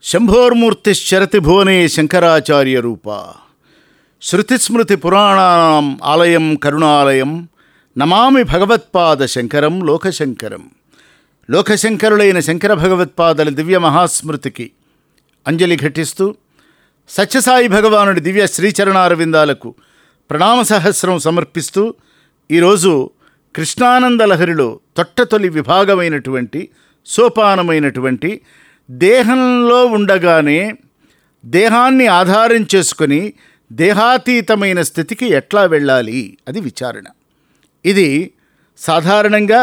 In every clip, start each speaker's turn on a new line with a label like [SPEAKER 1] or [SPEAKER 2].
[SPEAKER 1] శంభోర్మూర్తిశ్చరతి భువనే శంకరాచార్య రూప శృతిస్మృతి పురాణానాం ఆలయం కరుణాలయం నమామి భగవత్పాద శంకరం లోకశంకరం లోకశంకరులైన శంకర భగవత్పాదల దివ్య మహాస్మృతికి అంజలి ఘటిస్తూ సత్యసాయి భగవానుడి దివ్య శ్రీచరణారవిందాలకు ప్రణామ సహస్రం సమర్పిస్తూ ఈరోజు కృష్ణానంద లహరిలో తొట్టతొలి విభాగమైనటువంటి సోపానమైనటువంటి దేహంలో ఉండగానే దేహాన్ని ఆధారం చేసుకొని దేహాతీతమైన స్థితికి ఎట్లా వెళ్ళాలి అది విచారణ ఇది సాధారణంగా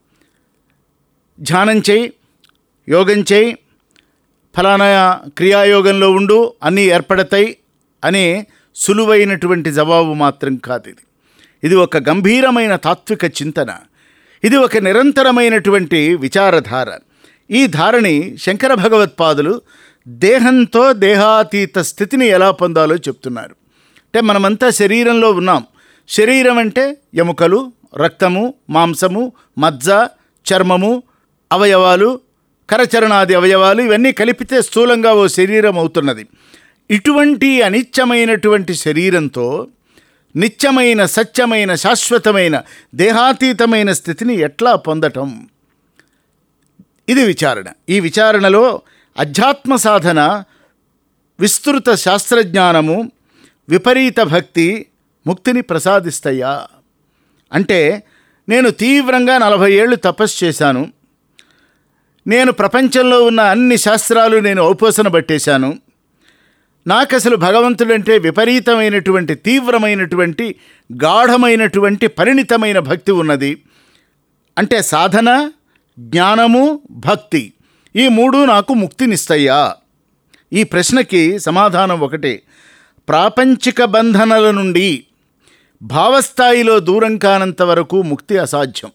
[SPEAKER 1] ధ్యానం చేయి యోగం చేయి ఫలానా క్రియాయోగంలో ఉండు అన్నీ ఏర్పడతాయి అనే సులువైనటువంటి జవాబు మాత్రం కాదు ఇది ఇది ఒక గంభీరమైన తాత్విక చింతన ఇది ఒక నిరంతరమైనటువంటి విచారధార ఈ ధారని శంకర భగవత్పాదులు దేహంతో దేహాతీత స్థితిని ఎలా పొందాలో చెప్తున్నారు అంటే మనమంతా శరీరంలో ఉన్నాం శరీరం అంటే ఎముకలు రక్తము మాంసము మజ్జ చర్మము అవయవాలు కరచరణాది అవయవాలు ఇవన్నీ కలిపితే స్థూలంగా ఓ శరీరం అవుతున్నది ఇటువంటి అనిత్యమైనటువంటి శరీరంతో నిత్యమైన సత్యమైన శాశ్వతమైన దేహాతీతమైన స్థితిని ఎట్లా పొందటం ఇది విచారణ ఈ విచారణలో అధ్యాత్మ సాధన విస్తృత శాస్త్రజ్ఞానము విపరీత భక్తి ముక్తిని ప్రసాదిస్తాయా అంటే నేను తీవ్రంగా నలభై ఏళ్ళు తపస్సు చేశాను నేను ప్రపంచంలో ఉన్న అన్ని శాస్త్రాలు నేను ఔపోసన పట్టేశాను నాకు అసలు భగవంతుడంటే విపరీతమైనటువంటి తీవ్రమైనటువంటి గాఢమైనటువంటి పరిణితమైన భక్తి ఉన్నది అంటే సాధన జ్ఞానము భక్తి ఈ మూడు నాకు ముక్తినిస్తాయా ఈ ప్రశ్నకి సమాధానం ఒకటే ప్రాపంచిక బంధనల నుండి భావస్థాయిలో దూరం కానంత వరకు ముక్తి అసాధ్యం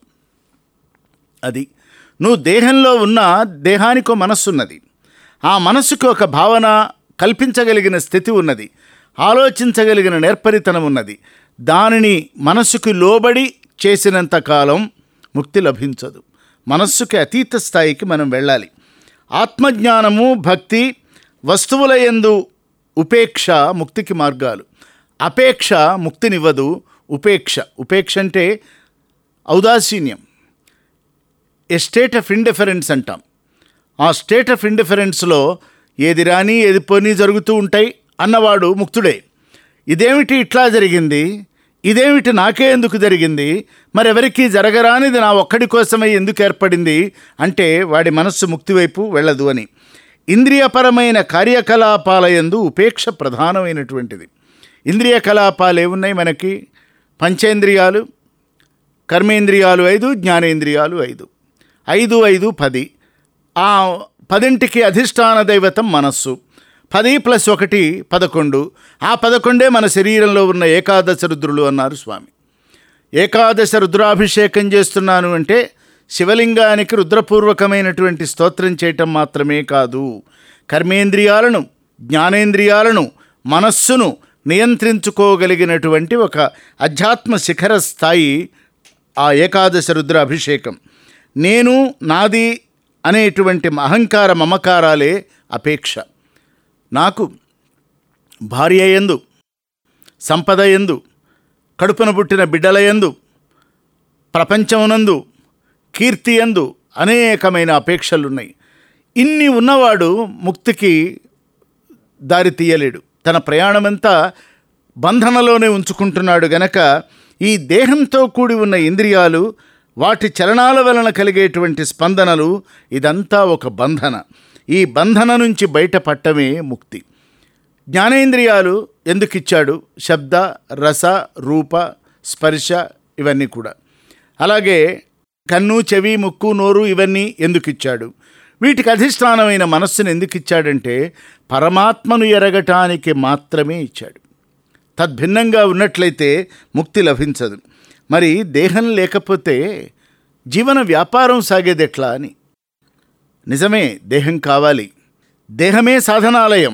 [SPEAKER 1] అది నువ్వు దేహంలో ఉన్న దేహానికో మనస్సున్నది ఆ మనస్సుకు ఒక భావన కల్పించగలిగిన స్థితి ఉన్నది ఆలోచించగలిగిన నేర్పరితనం ఉన్నది దానిని మనస్సుకు లోబడి చేసినంత కాలం ముక్తి లభించదు మనస్సుకి అతీత స్థాయికి మనం వెళ్ళాలి ఆత్మజ్ఞానము భక్తి వస్తువుల యందు ఉపేక్ష ముక్తికి మార్గాలు అపేక్ష ముక్తినివ్వదు ఉపేక్ష ఉపేక్ష అంటే ఔదాసీన్యం ఏ స్టేట్ ఆఫ్ ఇండిఫరెన్స్ అంటాం ఆ స్టేట్ ఆఫ్ ఇండిఫరెన్స్లో ఏది రాని ఏది పోని జరుగుతూ ఉంటాయి అన్నవాడు ముక్తుడే ఇదేమిటి ఇట్లా జరిగింది ఇదేమిటి నాకే ఎందుకు జరిగింది మరెవరికి జరగరానిది నా ఒక్కడి కోసమే ఎందుకు ఏర్పడింది అంటే వాడి మనస్సు ముక్తి వైపు వెళ్ళదు అని ఇంద్రియపరమైన కార్యకలాపాల యందు ఉపేక్ష ప్రధానమైనటువంటిది ఇంద్రియ కలాపాలు ఏమున్నాయి మనకి పంచేంద్రియాలు కర్మేంద్రియాలు ఐదు జ్ఞానేంద్రియాలు ఐదు ఐదు ఐదు పది ఆ పదింటికి అధిష్టాన దైవతం మనస్సు పది ప్లస్ ఒకటి పదకొండు ఆ పదకొండే మన శరీరంలో ఉన్న ఏకాదశ రుద్రులు అన్నారు స్వామి ఏకాదశ రుద్రాభిషేకం చేస్తున్నాను అంటే శివలింగానికి రుద్రపూర్వకమైనటువంటి స్తోత్రం చేయటం మాత్రమే కాదు కర్మేంద్రియాలను జ్ఞానేంద్రియాలను మనస్సును నియంత్రించుకోగలిగినటువంటి ఒక అధ్యాత్మ శిఖర స్థాయి ఆ ఏకాదశ రుద్ర అభిషేకం నేను నాది అనేటువంటి అహంకార మమకారాలే అపేక్ష నాకు భార్య ఎందు సంపద ఎందు కడుపున పుట్టిన బిడ్డల ఎందు ప్రపంచమునందు కీర్తి ఎందు అనేకమైన అపేక్షలున్నాయి ఇన్ని ఉన్నవాడు ముక్తికి దారి తీయలేడు తన ప్రయాణమంతా బంధనలోనే ఉంచుకుంటున్నాడు గనక ఈ దేహంతో కూడి ఉన్న ఇంద్రియాలు వాటి చలనాల వలన కలిగేటువంటి స్పందనలు ఇదంతా ఒక బంధన ఈ బంధన నుంచి బయటపడటమే ముక్తి జ్ఞానేంద్రియాలు ఎందుకు ఇచ్చాడు శబ్ద రస రూప స్పర్శ ఇవన్నీ కూడా అలాగే కన్ను చెవి ముక్కు నోరు ఇవన్నీ ఎందుకు ఇచ్చాడు వీటికి అధిష్టానమైన మనస్సును ఎందుకు ఇచ్చాడంటే పరమాత్మను ఎరగటానికి మాత్రమే ఇచ్చాడు తద్భిన్నంగా ఉన్నట్లయితే ముక్తి లభించదు మరి దేహం లేకపోతే జీవన వ్యాపారం సాగేది ఎట్లా అని నిజమే దేహం కావాలి దేహమే సాధనాలయం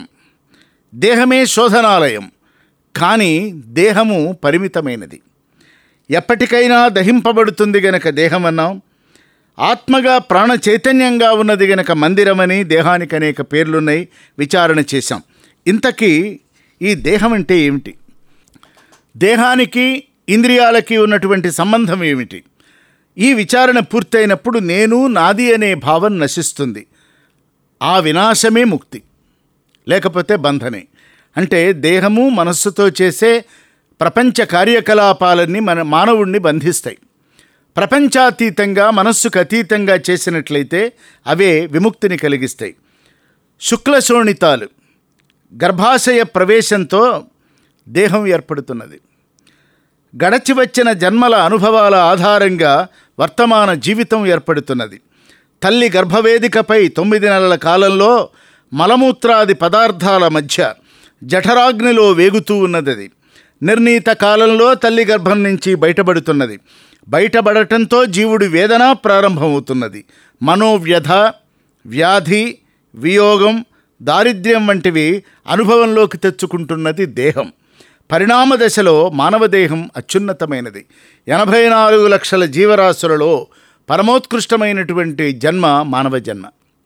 [SPEAKER 1] దేహమే శోధనాలయం కానీ దేహము పరిమితమైనది ఎప్పటికైనా దహింపబడుతుంది గనక దేహం అన్నాం ఆత్మగా ప్రాణ చైతన్యంగా ఉన్నది గనక మందిరమని దేహానికి అనేక పేర్లున్నాయి విచారణ చేశాం ఇంతకీ ఈ దేహం అంటే ఏమిటి దేహానికి ఇంద్రియాలకి ఉన్నటువంటి సంబంధం ఏమిటి ఈ విచారణ పూర్తయినప్పుడు నేను నాది అనే భావం నశిస్తుంది ఆ వినాశమే ముక్తి లేకపోతే బంధనే అంటే దేహము మనస్సుతో చేసే ప్రపంచ కార్యకలాపాలన్నీ మన మానవుణ్ణి బంధిస్తాయి ప్రపంచాతీతంగా మనస్సుకు అతీతంగా చేసినట్లయితే అవే విముక్తిని కలిగిస్తాయి శుక్లశోణితాలు గర్భాశయ ప్రవేశంతో దేహం ఏర్పడుతున్నది గడచి వచ్చిన జన్మల అనుభవాల ఆధారంగా వర్తమాన జీవితం ఏర్పడుతున్నది తల్లి గర్భవేదికపై తొమ్మిది నెలల కాలంలో మలమూత్రాది పదార్థాల మధ్య జఠరాగ్నిలో వేగుతూ ఉన్నది నిర్ణీత కాలంలో తల్లి గర్భం నుంచి బయటపడుతున్నది బయటపడటంతో జీవుడి వేదన ప్రారంభమవుతున్నది మనోవ్యధ వ్యాధి వియోగం దారిద్ర్యం వంటివి అనుభవంలోకి తెచ్చుకుంటున్నది దేహం పరిణామ దశలో మానవ దేహం అత్యున్నతమైనది ఎనభై నాలుగు లక్షల జీవరాశులలో పరమోత్కృష్టమైనటువంటి జన్మ మానవ జన్మ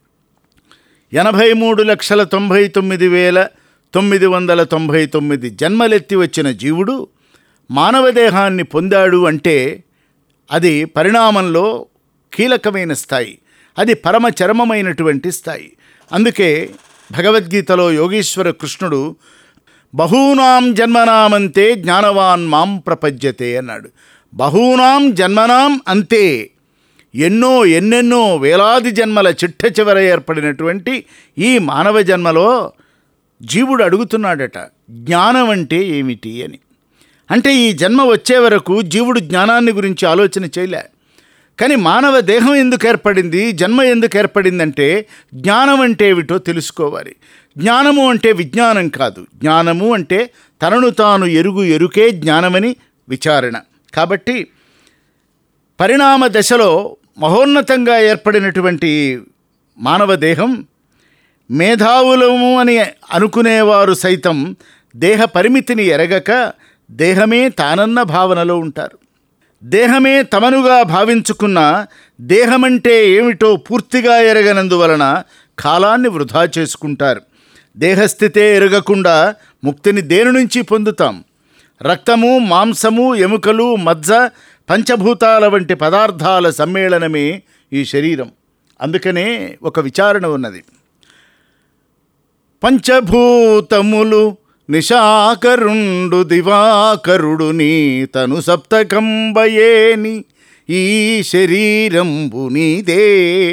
[SPEAKER 1] ఎనభై మూడు లక్షల తొంభై తొమ్మిది వేల తొమ్మిది వందల తొంభై తొమ్మిది జన్మలెత్తి వచ్చిన జీవుడు మానవ దేహాన్ని పొందాడు అంటే అది పరిణామంలో కీలకమైన స్థాయి అది పరమ చరమమైనటువంటి స్థాయి అందుకే భగవద్గీతలో యోగీశ్వర కృష్ణుడు బహూనాం జన్మనామంతే జ్ఞానవాన్ మాం ప్రపద్యతే అన్నాడు బహూనాం జన్మనాం అంతే ఎన్నో ఎన్నెన్నో వేలాది జన్మల చిట్ట చివర ఏర్పడినటువంటి ఈ మానవ జన్మలో జీవుడు అడుగుతున్నాడట జ్ఞానం అంటే ఏమిటి అని అంటే ఈ జన్మ వచ్చే వరకు జీవుడు జ్ఞానాన్ని గురించి ఆలోచన చేయలే కానీ మానవ దేహం ఎందుకు ఏర్పడింది జన్మ ఎందుకు ఏర్పడిందంటే జ్ఞానం అంటే ఏమిటో తెలుసుకోవాలి జ్ఞానము అంటే విజ్ఞానం కాదు జ్ఞానము అంటే తనను తాను ఎరుగు ఎరుకే జ్ఞానమని విచారణ కాబట్టి పరిణామ దశలో మహోన్నతంగా ఏర్పడినటువంటి మానవ దేహం మేధావులము అని అనుకునేవారు సైతం దేహ పరిమితిని ఎరగక దేహమే తానన్న భావనలో ఉంటారు దేహమే తమనుగా భావించుకున్న దేహమంటే ఏమిటో పూర్తిగా ఎరగనందువలన కాలాన్ని వృధా చేసుకుంటారు దేహస్థితే ఎరగకుండా ముక్తిని దేని నుంచి పొందుతాం రక్తము మాంసము ఎముకలు మజ్జ పంచభూతాల వంటి పదార్థాల సమ్మేళనమే ఈ శరీరం అందుకనే ఒక విచారణ ఉన్నది పంచభూతములు నిశాకరుండు దివాకరుడు నీ తను సప్తకంబయేని ఈ శరీరంబు నీదే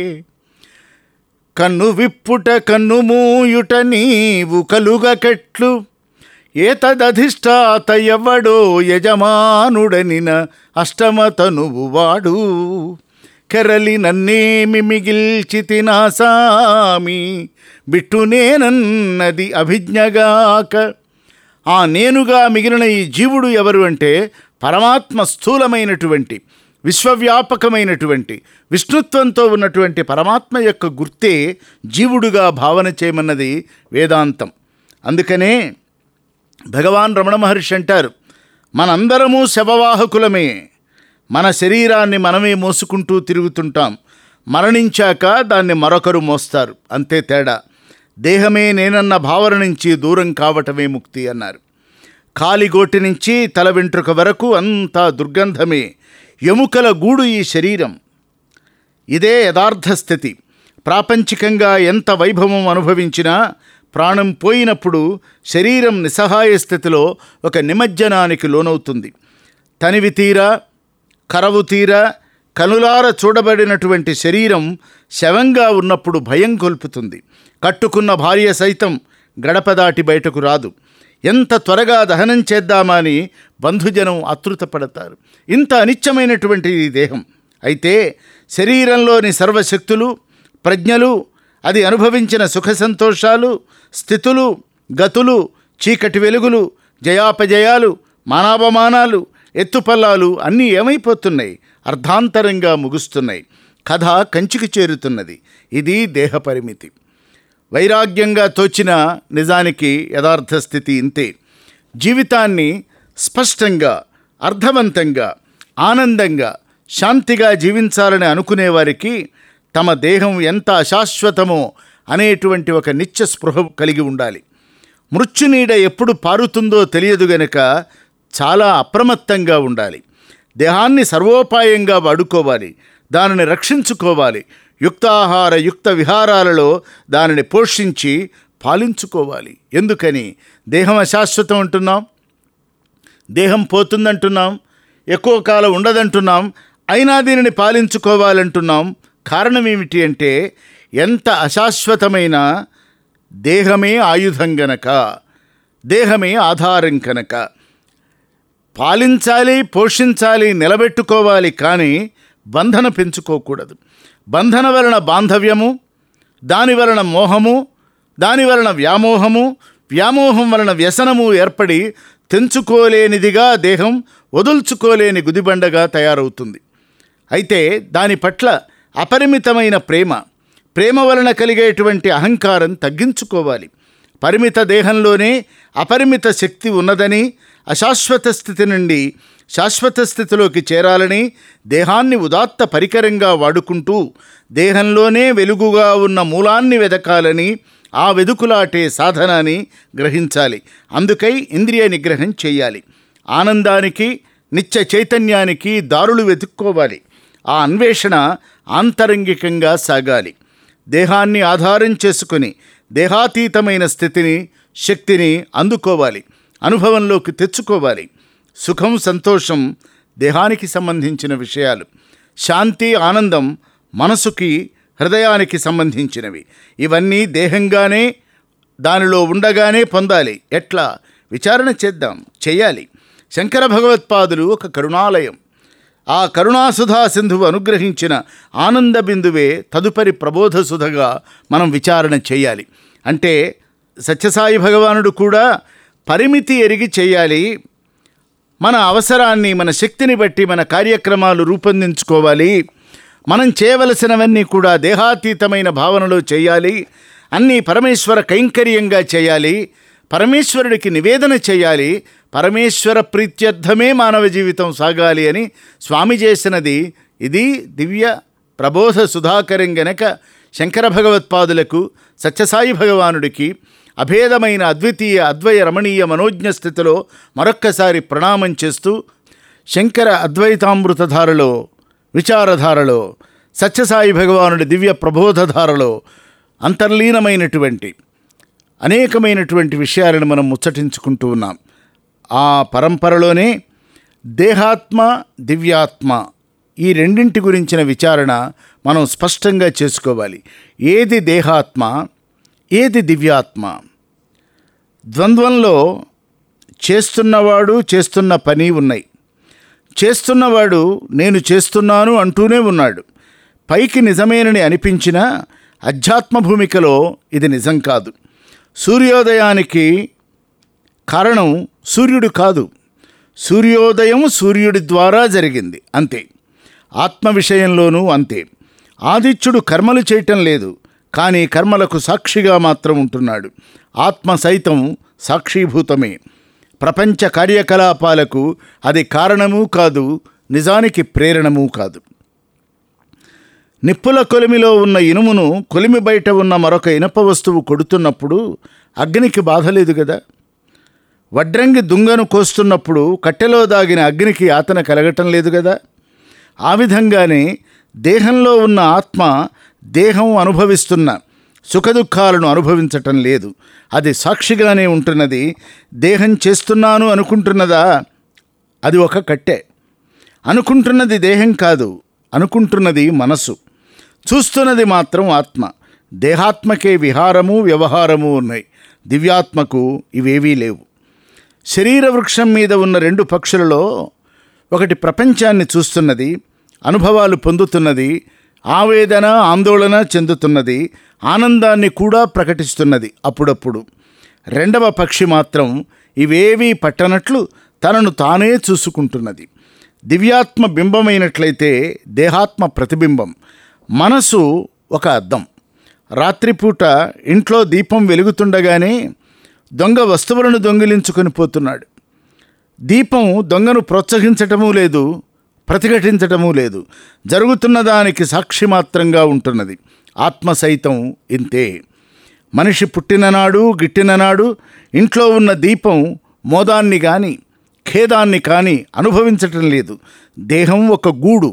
[SPEAKER 1] కన్ను విప్పుట కన్ను మూయుట నీవు కలుగకెట్లు ఏతదధిష్టాత ఎవడో యజమానుడనిన అష్టమ తనువు వాడు కెరలి నన్నేమి మిగిల్చి తినాసామి బిట్టునేనన్నది అభిజ్ఞగాక ఆ నేనుగా మిగిలిన ఈ జీవుడు ఎవరు అంటే పరమాత్మ స్థూలమైనటువంటి విశ్వవ్యాపకమైనటువంటి విష్ణుత్వంతో ఉన్నటువంటి పరమాత్మ యొక్క గుర్తే జీవుడుగా భావన చేయమన్నది వేదాంతం అందుకనే భగవాన్ రమణ మహర్షి అంటారు మనందరము శవవాహకులమే మన శరీరాన్ని మనమే మోసుకుంటూ తిరుగుతుంటాం మరణించాక దాన్ని మరొకరు మోస్తారు అంతే తేడా దేహమే నేనన్న భావన నుంచి దూరం కావటమే ముక్తి అన్నారు కాలిగోటి నుంచి తల వెంట్రుక వరకు అంతా దుర్గంధమే ఎముకల గూడు ఈ శరీరం ఇదే యథార్థ స్థితి ప్రాపంచికంగా ఎంత వైభవం అనుభవించినా ప్రాణం పోయినప్పుడు శరీరం నిస్సహాయ స్థితిలో ఒక నిమజ్జనానికి లోనవుతుంది తనివి తీరా కరవు తీరా కనులార చూడబడినటువంటి శరీరం శవంగా ఉన్నప్పుడు భయం కొల్పుతుంది కట్టుకున్న భార్య సైతం గడప దాటి బయటకు రాదు ఎంత త్వరగా దహనం చేద్దామని బంధుజనం ఆతృతపడతారు ఇంత అనిత్యమైనటువంటి ఈ దేహం అయితే శరీరంలోని సర్వశక్తులు ప్రజ్ఞలు అది అనుభవించిన సుఖ సంతోషాలు స్థితులు గతులు చీకటి వెలుగులు జయాపజయాలు మానాపమానాలు ఎత్తుపల్లాలు అన్నీ ఏమైపోతున్నాయి అర్ధాంతరంగా ముగుస్తున్నాయి కథ కంచికి చేరుతున్నది ఇది దేహ పరిమితి వైరాగ్యంగా తోచిన నిజానికి యథార్థ స్థితి ఇంతే జీవితాన్ని స్పష్టంగా అర్థవంతంగా ఆనందంగా శాంతిగా జీవించాలని అనుకునేవారికి తమ దేహం ఎంత అశాశ్వతమో అనేటువంటి ఒక నిత్య స్పృహ కలిగి ఉండాలి మృత్యునీడ ఎప్పుడు పారుతుందో తెలియదు గనక చాలా అప్రమత్తంగా ఉండాలి దేహాన్ని సర్వోపాయంగా వాడుకోవాలి దానిని రక్షించుకోవాలి యుక్తాహార యుక్త విహారాలలో దానిని పోషించి పాలించుకోవాలి ఎందుకని దేహం అశాశ్వతం అంటున్నాం దేహం పోతుందంటున్నాం ఎక్కువ కాలం ఉండదంటున్నాం అయినా దీనిని పాలించుకోవాలంటున్నాం కారణం ఏమిటి అంటే ఎంత అశాశ్వతమైన దేహమే ఆయుధం గనక దేహమే ఆధారం కనుక పాలించాలి పోషించాలి నిలబెట్టుకోవాలి కానీ బంధన పెంచుకోకూడదు బంధన వలన బాంధవ్యము దాని వలన మోహము దాని వలన వ్యామోహము వ్యామోహం వలన వ్యసనము ఏర్పడి తెంచుకోలేనిదిగా దేహం వదుల్చుకోలేని గుదిబండగా తయారవుతుంది అయితే దాని పట్ల అపరిమితమైన ప్రేమ ప్రేమ వలన కలిగేటువంటి అహంకారం తగ్గించుకోవాలి పరిమిత దేహంలోనే అపరిమిత శక్తి ఉన్నదని అశాశ్వత స్థితి నుండి శాశ్వత స్థితిలోకి చేరాలని దేహాన్ని ఉదాత్త పరికరంగా వాడుకుంటూ దేహంలోనే వెలుగుగా ఉన్న మూలాన్ని వెదకాలని ఆ వెదుకులాటే సాధనాన్ని గ్రహించాలి అందుకై ఇంద్రియ నిగ్రహం చేయాలి ఆనందానికి నిత్య చైతన్యానికి దారులు వెతుక్కోవాలి ఆ అన్వేషణ ఆంతరంగికంగా సాగాలి దేహాన్ని ఆధారం చేసుకుని దేహాతీతమైన స్థితిని శక్తిని అందుకోవాలి అనుభవంలోకి తెచ్చుకోవాలి సుఖం సంతోషం దేహానికి సంబంధించిన విషయాలు శాంతి ఆనందం మనసుకి హృదయానికి సంబంధించినవి ఇవన్నీ దేహంగానే దానిలో ఉండగానే పొందాలి ఎట్లా విచారణ చేద్దాం చేయాలి శంకర భగవత్పాదులు ఒక కరుణాలయం ఆ కరుణాసుధా సింధువు అనుగ్రహించిన ఆనంద బిందువే తదుపరి ప్రబోధ సుధగా మనం విచారణ చేయాలి అంటే సత్యసాయి భగవానుడు కూడా పరిమితి ఎరిగి చేయాలి మన అవసరాన్ని మన శక్తిని బట్టి మన కార్యక్రమాలు రూపొందించుకోవాలి మనం చేయవలసినవన్నీ కూడా దేహాతీతమైన భావనలో చేయాలి అన్నీ పరమేశ్వర కైంకర్యంగా చేయాలి పరమేశ్వరుడికి నివేదన చేయాలి పరమేశ్వర ప్రీత్యర్థమే మానవ జీవితం సాగాలి అని స్వామి చేసినది ఇది దివ్య ప్రబోధ సుధాకరం గనక శంకర భగవత్పాదులకు సత్యసాయి భగవానుడికి అభేదమైన అద్వితీయ అద్వయ రమణీయ మనోజ్ఞ స్థితిలో మరొక్కసారి ప్రణామం చేస్తూ శంకర అద్వైతామృతధారలో విచారధారలో సత్యసాయి భగవానుడి దివ్య ప్రబోధధారలో అంతర్లీనమైనటువంటి అనేకమైనటువంటి విషయాలను మనం ముచ్చటించుకుంటూ ఉన్నాం ఆ పరంపరలోనే దేహాత్మ దివ్యాత్మ ఈ రెండింటి గురించిన విచారణ మనం స్పష్టంగా చేసుకోవాలి ఏది దేహాత్మ ఏది దివ్యాత్మ ద్వంద్వంలో చేస్తున్నవాడు చేస్తున్న పని ఉన్నాయి చేస్తున్నవాడు నేను చేస్తున్నాను అంటూనే ఉన్నాడు పైకి నిజమేనని అనిపించినా అధ్యాత్మ భూమికలో ఇది నిజం కాదు సూర్యోదయానికి కారణం సూర్యుడు కాదు సూర్యోదయం సూర్యుడి ద్వారా జరిగింది అంతే ఆత్మ విషయంలోనూ అంతే ఆదిత్యుడు కర్మలు చేయటం లేదు కానీ కర్మలకు సాక్షిగా మాత్రం ఉంటున్నాడు ఆత్మ సైతం సాక్షీభూతమే ప్రపంచ కార్యకలాపాలకు అది కారణమూ కాదు నిజానికి ప్రేరణమూ కాదు నిప్పుల కొలిమిలో ఉన్న ఇనుమును కొలిమి బయట ఉన్న మరొక ఇనప వస్తువు కొడుతున్నప్పుడు అగ్నికి బాధ లేదు కదా వడ్రంగి దుంగను కోస్తున్నప్పుడు కట్టెలో దాగిన అగ్నికి యాతన కలగటం లేదు కదా ఆ విధంగానే దేహంలో ఉన్న ఆత్మ దేహం అనుభవిస్తున్న సుఖదుఖాలను అనుభవించటం లేదు అది సాక్షిగానే ఉంటున్నది దేహం చేస్తున్నాను అనుకుంటున్నదా అది ఒక కట్టె అనుకుంటున్నది దేహం కాదు అనుకుంటున్నది మనసు చూస్తున్నది మాత్రం ఆత్మ దేహాత్మకే విహారము వ్యవహారము ఉన్నాయి దివ్యాత్మకు ఇవేవీ లేవు శరీర వృక్షం మీద ఉన్న రెండు పక్షులలో ఒకటి ప్రపంచాన్ని చూస్తున్నది అనుభవాలు పొందుతున్నది ఆవేదన ఆందోళన చెందుతున్నది ఆనందాన్ని కూడా ప్రకటిస్తున్నది అప్పుడప్పుడు రెండవ పక్షి మాత్రం ఇవేవీ పట్టనట్లు తనను తానే చూసుకుంటున్నది దివ్యాత్మ బింబమైనట్లయితే దేహాత్మ ప్రతిబింబం మనసు ఒక అద్దం రాత్రిపూట ఇంట్లో దీపం వెలుగుతుండగానే దొంగ వస్తువులను దొంగిలించుకొని పోతున్నాడు దీపం దొంగను ప్రోత్సహించటమూ లేదు ప్రతిఘటించటము లేదు జరుగుతున్న దానికి సాక్షి మాత్రంగా ఉంటున్నది ఆత్మ సైతం ఇంతే మనిషి పుట్టిననాడు గిట్టిననాడు ఇంట్లో ఉన్న దీపం మోదాన్ని కానీ ఖేదాన్ని కానీ అనుభవించటం లేదు దేహం ఒక గూడు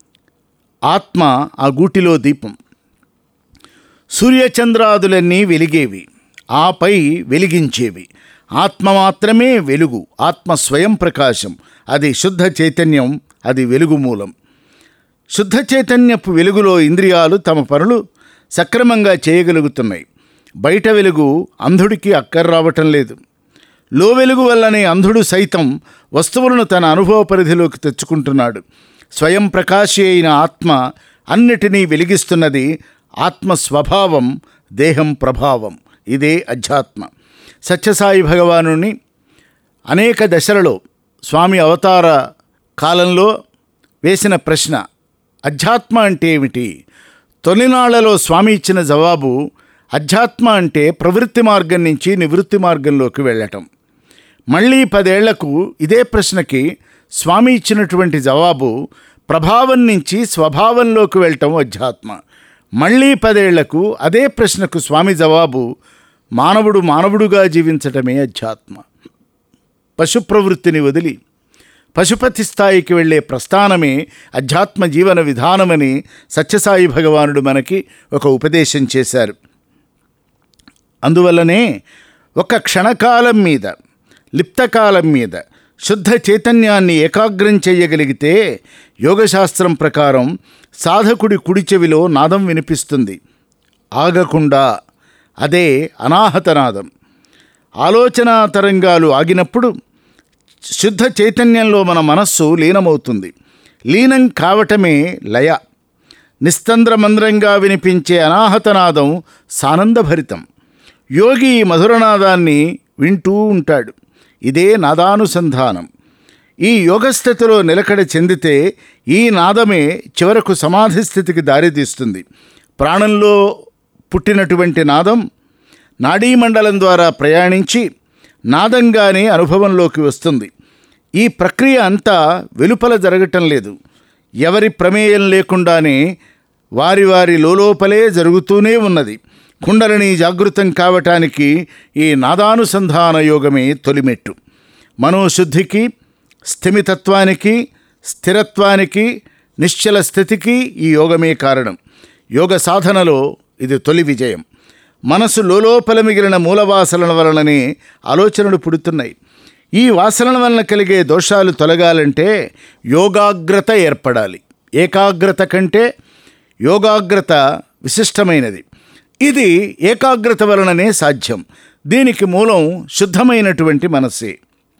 [SPEAKER 1] ఆత్మ ఆ గూటిలో దీపం సూర్యచంద్రాదులన్నీ వెలిగేవి ఆపై వెలిగించేవి ఆత్మ మాత్రమే వెలుగు ఆత్మ స్వయం ప్రకాశం అది శుద్ధ చైతన్యం అది వెలుగు మూలం శుద్ధ చైతన్యపు వెలుగులో ఇంద్రియాలు తమ పనులు సక్రమంగా చేయగలుగుతున్నాయి బయట వెలుగు అంధుడికి అక్కర రావటం లేదు లో వెలుగు వల్లనే అంధుడు సైతం వస్తువులను తన అనుభవ పరిధిలోకి తెచ్చుకుంటున్నాడు స్వయం ప్రకాశి అయిన ఆత్మ అన్నిటినీ వెలిగిస్తున్నది ఆత్మ స్వభావం దేహం ప్రభావం ఇదే అధ్యాత్మ సత్యసాయి భగవానుని అనేక దశలలో స్వామి అవతార కాలంలో వేసిన ప్రశ్న అధ్యాత్మ అంటే ఏమిటి తొలినాళ్లలో స్వామి ఇచ్చిన జవాబు అధ్యాత్మ అంటే ప్రవృత్తి మార్గం నుంచి నివృత్తి మార్గంలోకి వెళ్ళటం మళ్ళీ పదేళ్లకు ఇదే ప్రశ్నకి స్వామి ఇచ్చినటువంటి జవాబు ప్రభావం నుంచి స్వభావంలోకి వెళ్ళటం అధ్యాత్మ మళ్ళీ పదేళ్లకు అదే ప్రశ్నకు స్వామి జవాబు మానవుడు మానవుడుగా జీవించటమే అధ్యాత్మ పశు ప్రవృత్తిని వదిలి పశుపతి స్థాయికి వెళ్ళే ప్రస్థానమే అధ్యాత్మ జీవన విధానమని సత్యసాయి భగవానుడు మనకి ఒక ఉపదేశం చేశారు అందువల్లనే ఒక క్షణకాలం మీద లిప్తకాలం మీద శుద్ధ చైతన్యాన్ని ఏకాగ్రం చేయగలిగితే యోగశాస్త్రం ప్రకారం సాధకుడి కుడి చెవిలో నాదం వినిపిస్తుంది ఆగకుండా అదే అనాహతనాదం ఆలోచనా తరంగాలు ఆగినప్పుడు శుద్ధ చైతన్యంలో మన మనస్సు లీనమవుతుంది లీనం కావటమే లయ నిస్తంద్రమంద్రంగా వినిపించే అనాహతనాదం సానందభరితం యోగి ఈ మధురనాదాన్ని వింటూ ఉంటాడు ఇదే నాదానుసంధానం ఈ యోగస్థితిలో నిలకడ చెందితే ఈ నాదమే చివరకు సమాధి స్థితికి దారితీస్తుంది ప్రాణంలో పుట్టినటువంటి నాదం నాడీమండలం ద్వారా ప్రయాణించి నాదంగానే అనుభవంలోకి వస్తుంది ఈ ప్రక్రియ అంతా వెలుపల జరగటం లేదు ఎవరి ప్రమేయం లేకుండానే వారి వారి లోలోపలే జరుగుతూనే ఉన్నది కుండలిని జాగృతం కావటానికి ఈ నాదానుసంధాన యోగమే తొలిమెట్టు మనోశుద్ధికి స్థిమితత్వానికి స్థిరత్వానికి నిశ్చల స్థితికి ఈ యోగమే కారణం యోగ సాధనలో ఇది తొలి విజయం మనసు లోలోపల మిగిలిన మూలవాసనల వలననే ఆలోచనలు పుడుతున్నాయి ఈ వాసనల వలన కలిగే దోషాలు తొలగాలంటే యోగాగ్రత ఏర్పడాలి ఏకాగ్రత కంటే యోగాగ్రత విశిష్టమైనది ఇది ఏకాగ్రత వలననే సాధ్యం దీనికి మూలం శుద్ధమైనటువంటి మనస్సే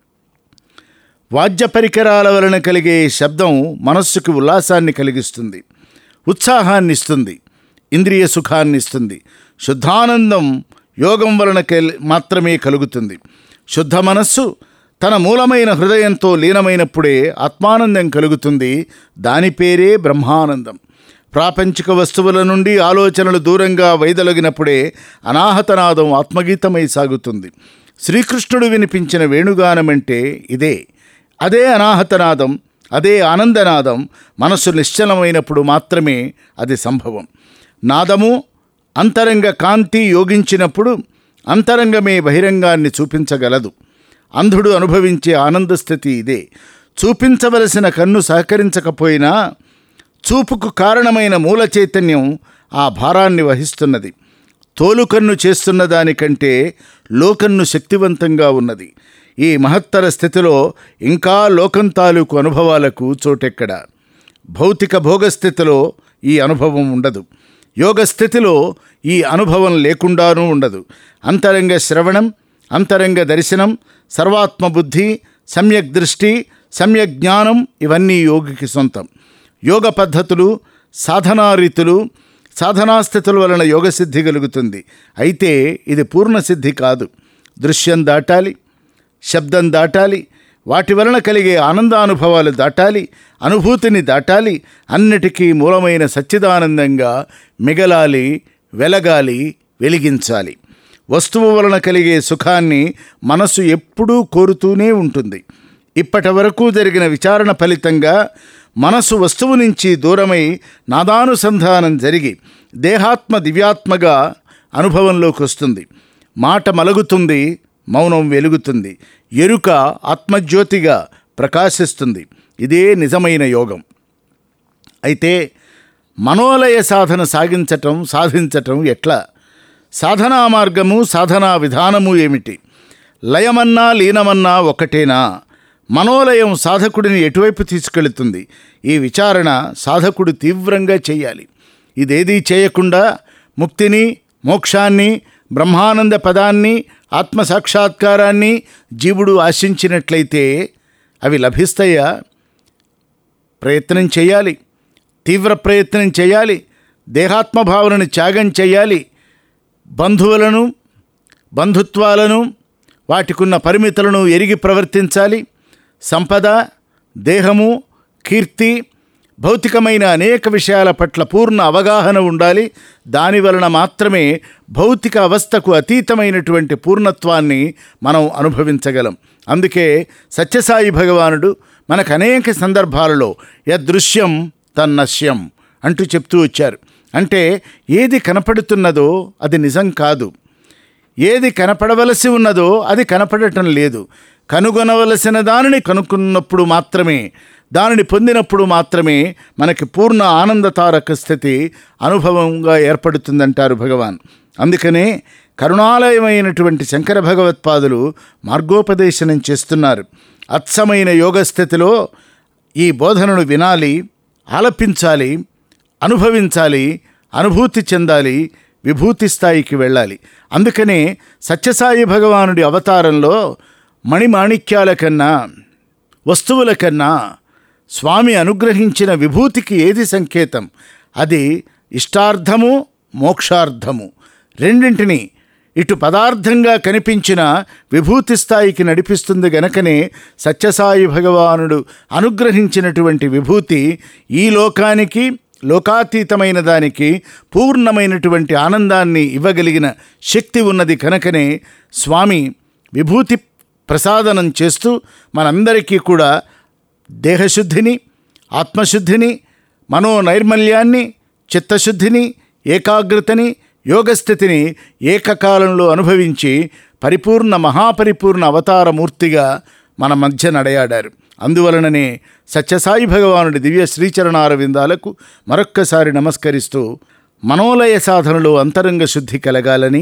[SPEAKER 1] వాద్య పరికరాల వలన కలిగే శబ్దం మనస్సుకి ఉల్లాసాన్ని కలిగిస్తుంది ఉత్సాహాన్ని ఇస్తుంది ఇంద్రియ సుఖాన్ని ఇస్తుంది శుద్ధానందం యోగం వలన కల్ మాత్రమే కలుగుతుంది శుద్ధ మనస్సు తన మూలమైన హృదయంతో లీనమైనప్పుడే ఆత్మానందం కలుగుతుంది దాని పేరే బ్రహ్మానందం ప్రాపంచిక వస్తువుల నుండి ఆలోచనలు దూరంగా వైదొలగినప్పుడే అనాహతనాదం ఆత్మగీతమై సాగుతుంది శ్రీకృష్ణుడు వినిపించిన వేణుగానమంటే ఇదే అదే అనాహతనాదం అదే ఆనందనాదం మనస్సు నిశ్చలమైనప్పుడు మాత్రమే అది సంభవం నాదము అంతరంగ కాంతి యోగించినప్పుడు అంతరంగమే బహిరంగాన్ని చూపించగలదు అంధుడు అనుభవించే ఆనంద స్థితి ఇదే చూపించవలసిన కన్ను సహకరించకపోయినా చూపుకు కారణమైన మూల చైతన్యం ఆ భారాన్ని వహిస్తున్నది తోలుకన్ను చేస్తున్న దానికంటే లోకన్ను శక్తివంతంగా ఉన్నది ఈ మహత్తర స్థితిలో ఇంకా లోకం తాలూకు అనుభవాలకు చోటెక్కడ భౌతిక భోగస్థితిలో ఈ అనుభవం ఉండదు యోగ స్థితిలో ఈ అనుభవం లేకుండానూ ఉండదు అంతరంగ శ్రవణం అంతరంగ దర్శనం సర్వాత్మ బుద్ధి సమ్యక్ దృష్టి సమ్యక్ జ్ఞానం ఇవన్నీ యోగికి సొంతం యోగ పద్ధతులు సాధనా రీతులు సాధనాస్థితుల వలన యోగసిద్ధి కలుగుతుంది అయితే ఇది పూర్ణ సిద్ధి కాదు దృశ్యం దాటాలి శబ్దం దాటాలి వాటి వలన కలిగే ఆనందానుభవాలు దాటాలి అనుభూతిని దాటాలి అన్నిటికీ మూలమైన సచ్చిదానందంగా మిగలాలి వెలగాలి వెలిగించాలి వస్తువు వలన కలిగే సుఖాన్ని మనస్సు ఎప్పుడూ కోరుతూనే ఉంటుంది ఇప్పటి వరకు జరిగిన విచారణ ఫలితంగా మనసు వస్తువు నుంచి దూరమై నాదానుసంధానం జరిగి దేహాత్మ దివ్యాత్మగా అనుభవంలోకి వస్తుంది మాట మలగుతుంది మౌనం వెలుగుతుంది ఎరుక ఆత్మజ్యోతిగా ప్రకాశిస్తుంది ఇదే నిజమైన యోగం అయితే మనోలయ సాధన సాగించటం సాధించటం ఎట్లా సాధనా మార్గము సాధనా విధానము ఏమిటి లయమన్నా లీనమన్నా ఒకటేనా మనోలయం సాధకుడిని ఎటువైపు తీసుకెళుతుంది ఈ విచారణ సాధకుడు తీవ్రంగా చేయాలి ఇదేదీ చేయకుండా ముక్తిని మోక్షాన్ని బ్రహ్మానంద పదాన్ని ఆత్మసాక్షాత్కారాన్ని జీవుడు ఆశించినట్లయితే అవి లభిస్తాయా ప్రయత్నం చేయాలి తీవ్ర ప్రయత్నం చేయాలి దేహాత్మభావనను త్యాగం చేయాలి బంధువులను బంధుత్వాలను వాటికున్న పరిమితులను ఎరిగి ప్రవర్తించాలి సంపద దేహము కీర్తి భౌతికమైన అనేక విషయాల పట్ల పూర్ణ అవగాహన ఉండాలి దాని వలన మాత్రమే భౌతిక అవస్థకు అతీతమైనటువంటి పూర్ణత్వాన్ని మనం అనుభవించగలం అందుకే సత్యసాయి భగవానుడు మనకు అనేక సందర్భాలలో యదృశ్యం తన్నశ్యం అంటూ చెప్తూ వచ్చారు అంటే ఏది కనపడుతున్నదో అది నిజం కాదు ఏది కనపడవలసి ఉన్నదో అది కనపడటం లేదు కనుగొనవలసిన దానిని కనుక్కున్నప్పుడు మాత్రమే దానిని పొందినప్పుడు మాత్రమే మనకి పూర్ణ ఆనందతారక స్థితి అనుభవంగా ఏర్పడుతుందంటారు భగవాన్ అందుకనే కరుణాలయమైనటువంటి శంకర భగవత్పాదులు మార్గోపదేశనం చేస్తున్నారు అత్సమైన యోగ స్థితిలో ఈ బోధనను వినాలి ఆలపించాలి అనుభవించాలి అనుభూతి చెందాలి విభూతి స్థాయికి వెళ్ళాలి అందుకనే సత్యసాయి భగవానుడి అవతారంలో మణిమాణిక్యాల కన్నా వస్తువుల కన్నా స్వామి అనుగ్రహించిన విభూతికి ఏది సంకేతం అది ఇష్టార్థము మోక్షార్థము రెండింటిని ఇటు పదార్థంగా కనిపించిన విభూతి స్థాయికి నడిపిస్తుంది గనకనే సత్యసాయి భగవానుడు అనుగ్రహించినటువంటి విభూతి ఈ లోకానికి లోకాతీతమైన దానికి పూర్ణమైనటువంటి ఆనందాన్ని ఇవ్వగలిగిన శక్తి ఉన్నది కనుకనే స్వామి విభూతి ప్రసాదనం చేస్తూ మనందరికీ కూడా దేహశుద్ధిని ఆత్మశుద్ధిని మనోనైర్మల్యాన్ని చిత్తశుద్ధిని ఏకాగ్రతని యోగస్థితిని ఏకకాలంలో అనుభవించి పరిపూర్ణ మహాపరిపూర్ణ అవతారమూర్తిగా మన మధ్య నడయాడారు అందువలననే సత్యసాయి భగవానుడి దివ్య శ్రీచరణారవిందాలకు మరొక్కసారి నమస్కరిస్తూ మనోలయ సాధనలో అంతరంగ శుద్ధి కలగాలని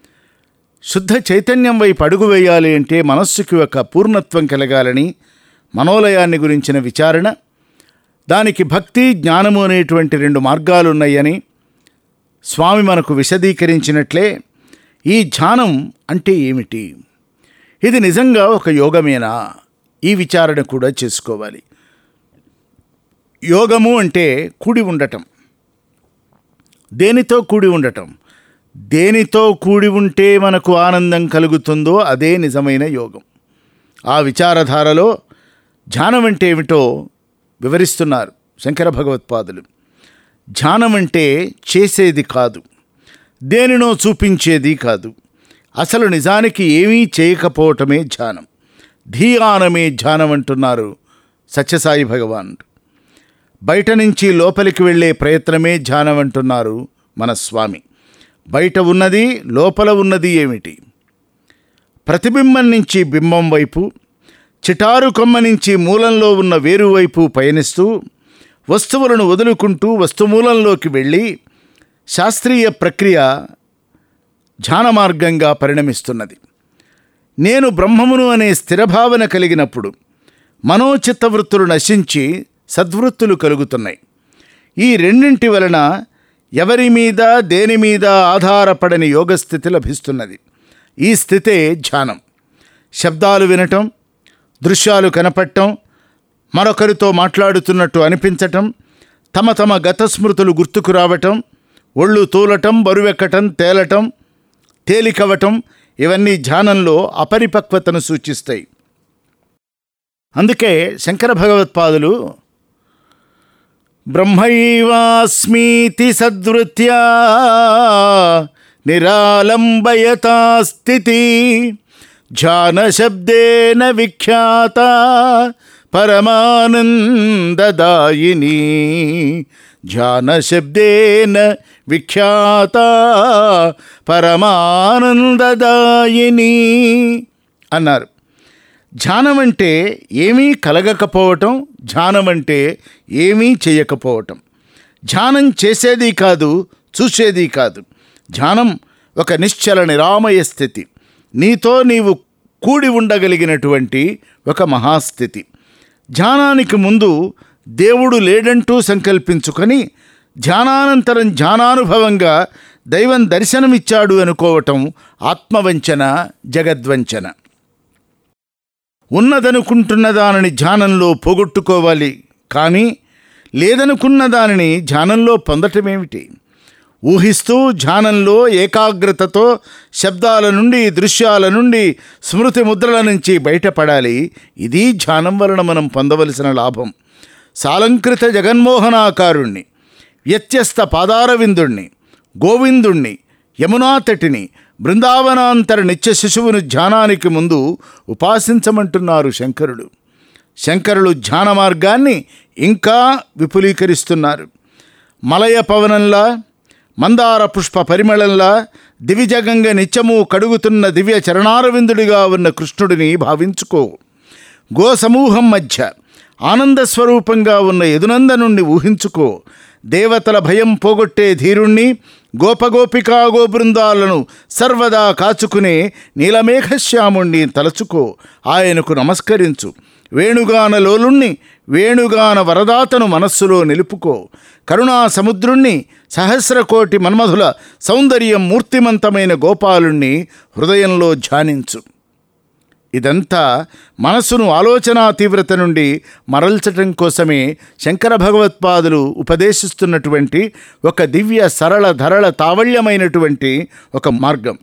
[SPEAKER 1] శుద్ధ చైతన్యం వైపు అడుగు వేయాలి అంటే మనస్సుకి ఒక పూర్ణత్వం కలగాలని మనోలయాన్ని గురించిన విచారణ దానికి భక్తి జ్ఞానము అనేటువంటి రెండు మార్గాలున్నాయని స్వామి మనకు విశదీకరించినట్లే ఈ ధ్యానం అంటే ఏమిటి ఇది నిజంగా ఒక యోగమేనా ఈ విచారణ కూడా చేసుకోవాలి యోగము అంటే కూడి ఉండటం దేనితో కూడి ఉండటం దేనితో కూడి ఉంటే మనకు ఆనందం కలుగుతుందో అదే నిజమైన యోగం ఆ విచారధారలో ధ్యానం అంటే ఏమిటో వివరిస్తున్నారు శంకర భగవత్పాదులు ధ్యానం అంటే చేసేది కాదు దేనినో చూపించేది కాదు అసలు నిజానికి ఏమీ చేయకపోవటమే ధ్యానం ధీయానమే ధ్యానం అంటున్నారు సత్యసాయి భగవానుడు బయట నుంచి లోపలికి వెళ్ళే ప్రయత్నమే ధ్యానం అంటున్నారు మన స్వామి బయట ఉన్నది లోపల ఉన్నది ఏమిటి ప్రతిబింబం నుంచి బింబం వైపు చిటారు కొమ్మ నుంచి మూలంలో ఉన్న వేరు వైపు పయనిస్తూ వస్తువులను వదులుకుంటూ వస్తుమూలంలోకి వెళ్ళి శాస్త్రీయ ప్రక్రియ ధ్యాన మార్గంగా పరిణమిస్తున్నది నేను బ్రహ్మమును అనే స్థిరభావన కలిగినప్పుడు మనోచిత్తవృత్తులు నశించి సద్వృత్తులు కలుగుతున్నాయి ఈ రెండింటి వలన ఎవరి మీద దేని మీద ఆధారపడని యోగస్థితి లభిస్తున్నది ఈ స్థితే ధ్యానం శబ్దాలు వినటం దృశ్యాలు కనపడటం మరొకరితో మాట్లాడుతున్నట్టు అనిపించటం తమ తమ గత స్మృతులు గుర్తుకు రావటం ఒళ్ళు తూలటం బరువెక్కటం తేలటం తేలికవటం ఇవన్నీ ధ్యానంలో అపరిపక్వతను సూచిస్తాయి అందుకే శంకర భగవత్పాదులు బ్రహ్మైవాస్మీతి సద్వృత్యా నిరాలంబయతా స్థితి ధ్యానశబ్దేన విఖ్యాత పరమానందదాయిని ధ్యాన శబ్దేన విఖ్యాత పరమానందదాయిని అన్నారు ధ్యానం అంటే ఏమీ కలగకపోవటం ధ్యానం అంటే ఏమీ చేయకపోవటం ధ్యానం చేసేది కాదు చూసేది కాదు ధ్యానం ఒక నిశ్చల నిరామయ స్థితి నీతో నీవు కూడి ఉండగలిగినటువంటి ఒక మహాస్థితి ధ్యానానికి ముందు దేవుడు లేడంటూ సంకల్పించుకొని ధ్యానానంతరం ధ్యానానుభవంగా దైవం దర్శనమిచ్చాడు అనుకోవటం ఆత్మవంచన జగద్వంచన ఉన్నదనుకుంటున్న దానిని ధ్యానంలో పోగొట్టుకోవాలి కానీ లేదనుకున్న దానిని ధ్యానంలో పొందటమేమిటి ఊహిస్తూ ధ్యానంలో ఏకాగ్రతతో శబ్దాల నుండి దృశ్యాల నుండి స్మృతి ముద్రల నుంచి బయటపడాలి ఇది ధ్యానం వలన మనం పొందవలసిన లాభం సాలంకృత జగన్మోహనాకారుణ్ణి వ్యత్యస్త పాదారవిందుణ్ణి గోవిందుణ్ణి యమునా తటిని బృందావనాంతర నిత్య శిశువును ధ్యానానికి ముందు ఉపాసించమంటున్నారు శంకరుడు శంకరులు ధ్యాన మార్గాన్ని ఇంకా విపులీకరిస్తున్నారు మలయ పవనంలా మందార పుష్ప పరిమళంలా దివిజగంగ నిత్యము కడుగుతున్న దివ్య చరణారవిందుడిగా ఉన్న కృష్ణుడిని భావించుకో గో సమూహం మధ్య ఆనంద స్వరూపంగా ఉన్న యదునందనుణ్ణి ఊహించుకో దేవతల భయం పోగొట్టే ధీరుణ్ణి గోపగోపికా గోబృందాలను సర్వదా కాచుకునే నీలమేఘశ్యాముణ్ణి తలచుకో ఆయనకు నమస్కరించు వేణుగాన లోలుణ్ణి వేణుగాన వరదాతను మనస్సులో నిలుపుకో కరుణా సముద్రుణ్ణి సహస్రకోటి మన్మధుల సౌందర్యం మూర్తిమంతమైన గోపాలుణ్ణి హృదయంలో ధ్యానించు ఇదంతా మనసును ఆలోచనా తీవ్రత నుండి మరల్చటం కోసమే శంకర భగవత్పాదులు ఉపదేశిస్తున్నటువంటి ఒక దివ్య సరళ ధరళ తావళ్యమైనటువంటి ఒక మార్గం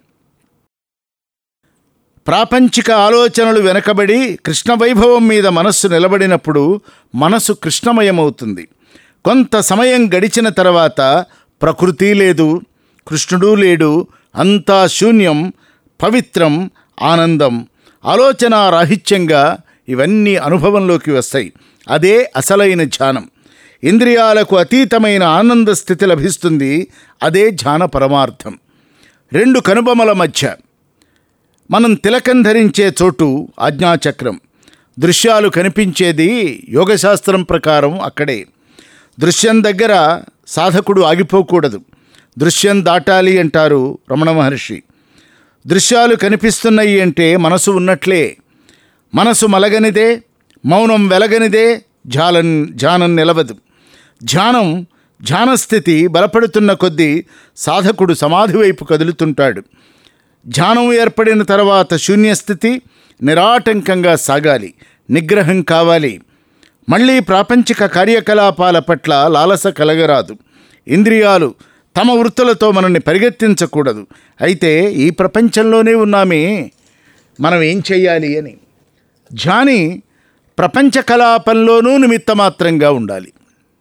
[SPEAKER 1] ప్రాపంచిక ఆలోచనలు వెనకబడి కృష్ణ వైభవం మీద మనస్సు నిలబడినప్పుడు మనసు కృష్ణమయమవుతుంది కొంత సమయం గడిచిన తర్వాత ప్రకృతి లేదు కృష్ణుడు లేడు అంతా శూన్యం పవిత్రం ఆనందం ఆలోచన రాహిత్యంగా ఇవన్నీ అనుభవంలోకి వస్తాయి అదే అసలైన ధ్యానం ఇంద్రియాలకు అతీతమైన ఆనంద స్థితి లభిస్తుంది అదే ధ్యాన పరమార్థం రెండు కనుబొమల మధ్య మనం తిలకం ధరించే చోటు ఆజ్ఞాచక్రం దృశ్యాలు కనిపించేది యోగశాస్త్రం ప్రకారం అక్కడే దృశ్యం దగ్గర సాధకుడు ఆగిపోకూడదు దృశ్యం దాటాలి అంటారు రమణ మహర్షి దృశ్యాలు కనిపిస్తున్నాయి అంటే మనసు ఉన్నట్లే మనసు మలగనిదే మౌనం వెలగనిదే ధ్యానం ధ్యానం నిలవదు ధ్యానం ధ్యానస్థితి బలపడుతున్న కొద్దీ సాధకుడు సమాధి వైపు కదులుతుంటాడు ధ్యానం ఏర్పడిన తర్వాత శూన్యస్థితి నిరాటంకంగా సాగాలి నిగ్రహం కావాలి మళ్ళీ ప్రాపంచిక కార్యకలాపాల పట్ల లాలస కలగరాదు ఇంద్రియాలు తమ వృత్తులతో మనల్ని పరిగెత్తించకూడదు అయితే ఈ ప్రపంచంలోనే ఉన్నామే మనం ఏం చెయ్యాలి అని ధ్యాని ప్రపంచ కలాపంలోనూ నిమిత్తమాత్రంగా ఉండాలి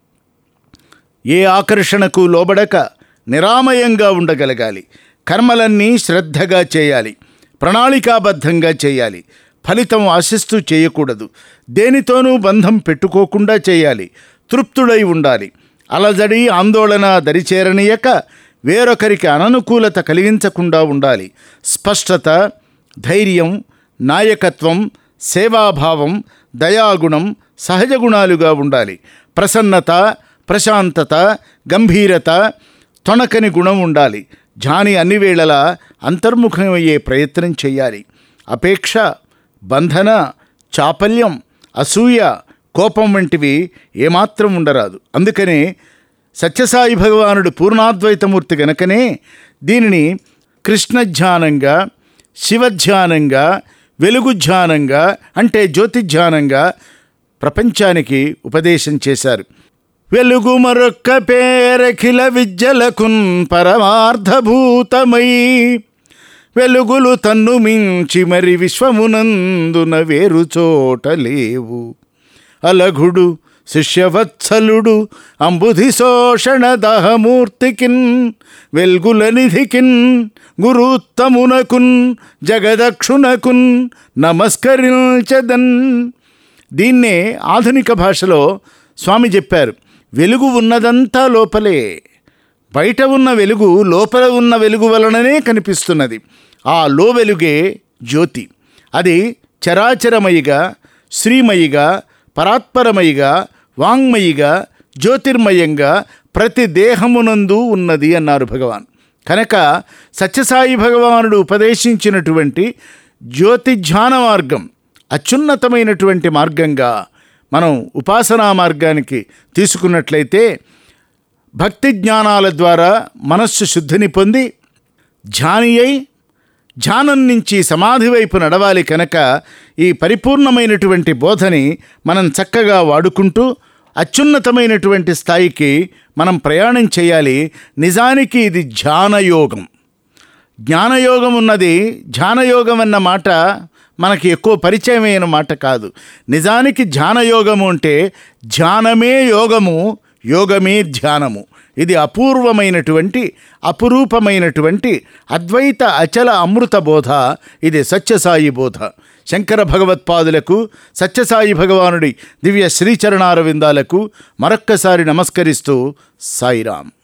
[SPEAKER 1] ఏ ఆకర్షణకు లోబడక నిరామయంగా ఉండగలగాలి కర్మలన్నీ శ్రద్ధగా చేయాలి ప్రణాళికాబద్ధంగా చేయాలి ఫలితం ఆశిస్తూ చేయకూడదు దేనితోనూ బంధం పెట్టుకోకుండా చేయాలి తృప్తుడై ఉండాలి అలజడి ఆందోళన దరిచేరనీయక వేరొకరికి అననుకూలత కలిగించకుండా ఉండాలి స్పష్టత ధైర్యం నాయకత్వం సేవాభావం దయాగుణం సహజ గుణాలుగా ఉండాలి ప్రసన్నత ప్రశాంతత గంభీరత తొణకని గుణం ఉండాలి ధ్యాని అన్ని వేళలా అంతర్ముఖమయ్యే ప్రయత్నం చేయాలి అపేక్ష బంధన చాపల్యం అసూయ కోపం వంటివి ఏమాత్రం ఉండరాదు అందుకనే సత్యసాయి భగవానుడు పూర్ణాద్వైతమూర్తి గనకనే దీనిని కృష్ణ ధ్యానంగా శివధ్యానంగా వెలుగు ధ్యానంగా అంటే జ్యోతి ధ్యానంగా ప్రపంచానికి ఉపదేశం చేశారు వెలుగు మరొక్క పేరఖిల విద్యలకున్ పరమార్థభూతమై వెలుగులు తన్ను మించి మరి విశ్వమునందున వేరు చోట లేవు అలఘుడు శిష్యవత్సలుడు అంబుధి శోషణ దహమూర్తికిన్ వెల్గుల నిధికిన్ గురుత్తమునకున్ జగదక్షునకున్ నమస్కరించదన్ దీన్నే ఆధునిక భాషలో స్వామి చెప్పారు వెలుగు ఉన్నదంతా లోపలే బయట ఉన్న వెలుగు లోపల ఉన్న వెలుగు వలననే కనిపిస్తున్నది ఆ లో వెలుగే జ్యోతి అది చరాచరమయిగా శ్రీమయిగా పరాత్పరమయిగా వాంగ్మయిగా జ్యోతిర్మయంగా ప్రతి దేహమునందు ఉన్నది అన్నారు భగవాన్ కనుక సత్యసాయి భగవానుడు ఉపదేశించినటువంటి జ్యోతి ధ్యాన మార్గం అత్యున్నతమైనటువంటి మార్గంగా మనం ఉపాసనా మార్గానికి తీసుకున్నట్లయితే భక్తి జ్ఞానాల ద్వారా మనస్సు శుద్ధిని పొంది ధ్యాని అయి ధ్యానం నుంచి సమాధి వైపు నడవాలి కనుక ఈ పరిపూర్ణమైనటువంటి బోధని మనం చక్కగా వాడుకుంటూ అత్యున్నతమైనటువంటి స్థాయికి మనం ప్రయాణం చేయాలి నిజానికి ఇది ధ్యానయోగం జ్ఞానయోగం ఉన్నది ధ్యానయోగం అన్న మాట మనకి ఎక్కువ పరిచయమైన మాట కాదు నిజానికి ధ్యానయోగము అంటే ధ్యానమే యోగము యోగమే ధ్యానము ఇది అపూర్వమైనటువంటి అపురూపమైనటువంటి అద్వైత అచల అమృత బోధ ఇది సత్యసాయి బోధ శంకర భగవత్పాదులకు సత్యసాయి భగవానుడి దివ్య శ్రీచరణారవిందాలకు మరొక్కసారి నమస్కరిస్తూ సాయిరాం